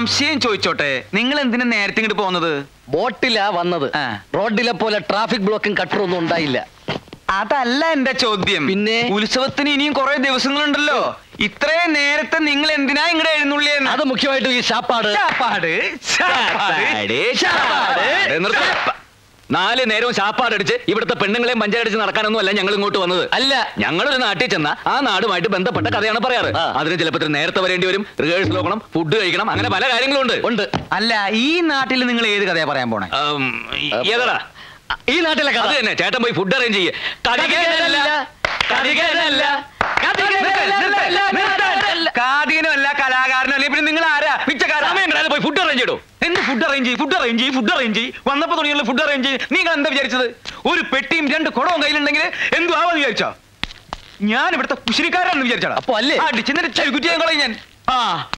സംശയം ചോദിച്ചോട്ടെ നിങ്ങൾ എന്തിനാ നേരത്തെ ഇങ്ങോട്ട് പോകുന്നത് ബോട്ടിലാ വന്നത് ആ. റോഡിലെ പോലെ ട്രാഫിക് ബ്ലോക്കും കട്ടറും ഒന്നും ഉണ്ടായില്ല അതല്ല എന്റെ ചോദ്യം പിന്നെ? ഉത്സവത്തിന് ഇനിയും കുറെ ദിവസങ്ങളുണ്ടല്ലോ ഇത്രയും നേരത്തെ നിങ്ങൾ എന്തിനാ ഇങ്ങടെ എഴുന്നള്ളിയെന്ന് അത് മുഖ്യമായിട്ടും ഈ ശാപ്പാട് ചാപ്പാട് ചാപ്പാട് ചാപ്പാട് ദേ നിർത്ത്. നാല് നേരവും ശാപ്പാടടിച്ച് ഇവിടുത്തെ പെണ്ണുങ്ങളെയും പഞ്ചായടിച്ച് നടക്കാനൊന്നും അല്ല ഞങ്ങൾ ഇങ്ങോട്ട് വന്നത് അല്ല ഞങ്ങളൊരു നാട്ടിൽ ചെന്ന ആ നാടുമായിട്ട് ബന്ധപ്പെട്ട കഥയാണ് പറയാറ് ആ. അതിന് ചിലപ്പോൾ ഇത്തിരി നേരത്തെ വരേണ്ടി വരും റിഹേഴ്സൽ നോക്കണം ഫുഡ് കഴിക്കണം അങ്ങനെ പല കാര്യങ്ങളും ഉണ്ട് ഉണ്ട് അല്ല ഈ നാട്ടിൽ നിങ്ങൾ ഏത് കഥയാ പറയാൻ പോണേ ഉം, ഏതാടാ ഈ നാട്ടിലെ കഥ അത് തന്നെ ചേട്ടൻ പോയി ഫുഡ് അറേഞ്ച് ചെയ്യേ കടികേനല്ല കടികേനല്ല കാതികനുമല്ല കലാകാരനും അല്ല പിന്നെ നിങ്ങൾ ആരാ പിച്ചക്കാരാ പോയി ഫുഡ് അറേഞ്ച് ചെയ്തോ എന്ത് ഫുഡ് അറേഞ്ച് ചെയ്യും ഫുഡ് അറേഞ്ച് ചെയ്യും ഫുഡ് അറേഞ്ച് ചെയ്യും വന്നപ്പോ തുടങ്ങിയുള്ള ഫുഡ് അറേഞ്ച് ചെയ്യും നിങ്ങൾ എന്താ വിചാരിച്ചത് ഒരു പെട്ടിയും രണ്ട് കുടവും കയ്യിലുണ്ടെങ്കിൽ എന്തു ആവാന്ന് വിചാരിച്ചോ ഞാൻ ഇവിടുത്തെ കുശിരിക്കാരാണെന്ന് വിചാരിച്ചാ അപ്പൊ അല്ലേ? അടിച്ചെന്നിട്ട് ചവിക്കുറ്റിയാൻ കളയും ഞാൻ ആ